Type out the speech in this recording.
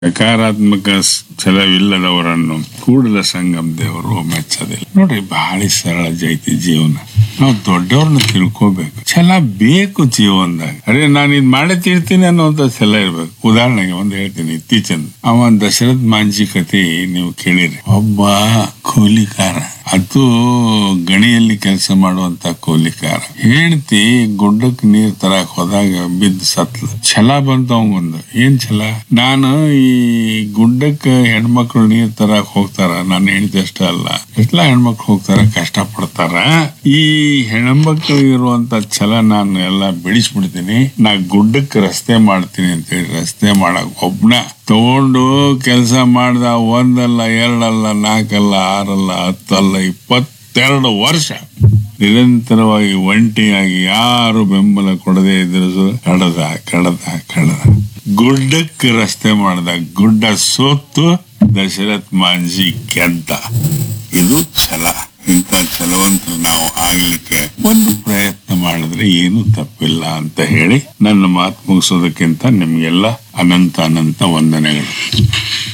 ಸಕಾರಾತ್ಮಕ ಸ್- ಛಲವಿಲ್ಲದವರನ್ನು ಕೂಡಲ ಸಂಗಮ್ ದೇವರು ಮೆಚ್ಚದಿಲ್ಲ ನೋಡ್ರಿ ಬಹಳ ಸರಳ ಜೈತಿ ಜೀವನ ನಾವು ದೊಡ್ಡವ್ರನ್ನ ತಿಳ್ಕೋಬೇಕು ಛಲ ಬೇಕು ಜೀವನದಾಗ ಅರೆ ನಾನು ಇದ್ ಮಾಡೇ ತೀರ್ತೀನಿ ಅನ್ನೋಂತ ಛಲ ಇರ್ಬೇಕು ಉದಾಹರಣೆಗೆ ಒಂದು ಹೇಳ್ತೀನಿ ಇತ್ತೀಚಿನ ಅವ ದಶರಥ್ ಮಾಂಜಿ ಕತೆ ನೀವು ಕೇಳಿರಿ ಒಬ್ಬ ಕೂಲಿಕಾರ ಅದು ಗಣಿಯಲ್ಲಿ ಕೆಲಸ ಮಾಡುವಂತ ಕೂಲಿಕಾರ ಹೆಂಡತಿ ಗುಡ್ಡಕ್ ನೀರ್ ತರಕ್ ಹೋದಾಗ ಬಿದ್ದು ಸತ್ಲ ಛಲ ಬಂತ ಮುಂದ ಏನ್ ಛಲ ನಾನು ಈ ಗುಡ್ಡಕ್ಕ ಹೆಣ್ಮಕ್ಳು ನೀರ್ ತರಕ್ ಹೋಗ್ತಾರ ನನ್ನ ಹೆಂಡತಿ ಅಷ್ಟೇ ಅಲ್ಲ ಎಷ್ಟೆಲ್ಲ ಹೆಣ್ಮಕ್ಳು ಹೋಗ್ತಾರ ಕಷ್ಟ ಪಡ್ತಾರ ಈ ಹೆಣ್ಮಕ್ಳು ಇರುವಂತ ಛಲ ನಾನು ಎಲ್ಲ ಬಿಡಿಸ್ಬಿಡ್ತೀನಿ ನಾ ಗುಡ್ಡಕ್ಕೆ ರಸ್ತೆ ಮಾಡ್ತೀನಿ ಅಂತೇಳಿ ರಸ್ತೆ ಮಾಡಕ್ ಒಬ್ನ ತಗೊಂಡು ಕೆಲಸ ಮಾಡ್ದ ಒಂದಲ್ಲ ಎರಡಲ್ಲ ನಾಲ್ಕಲ್ಲ ಆರಲ್ಲ ಹತ್ತಲ್ಲ ಇಪ್ಪತ್ತೆರಡು ವರ್ಷ ನಿರಂತರವಾಗಿ ಒಂಟಿಯಾಗಿ ಯಾರು ಬೆಂಬಲ ಕೊಡದೆ ಇದ್ರು ಕಡದ ಕಡದ ಕಡದ ಗುಡ್ಡಕ್ಕೆ ರಸ್ತೆ ಮಾಡ್ದ ಗುಡ್ಡ ಸೋತು ದಶರಥ್ ಮಾಂಜಿ ಗೆದ್ದ ಇದು ಛಲ ಇಂಥ ಛಲವಂತ ನಾವು ಆಗ್ಲಿಕ್ಕೆ ಒಂದು ಪ್ರಯತ್ನ ಮಾಡಿದ್ರೆ ಏನು ತಪ್ಪಿಲ್ಲ ಅಂತ ಹೇಳಿ ನನ್ನ ಮಾತು ಮುಗಿಸೋದಕ್ಕಿಂತ ನಿಮ್ಗೆಲ್ಲ ಅನಂತ ಅನಂತ ವಂದನೆಗಳು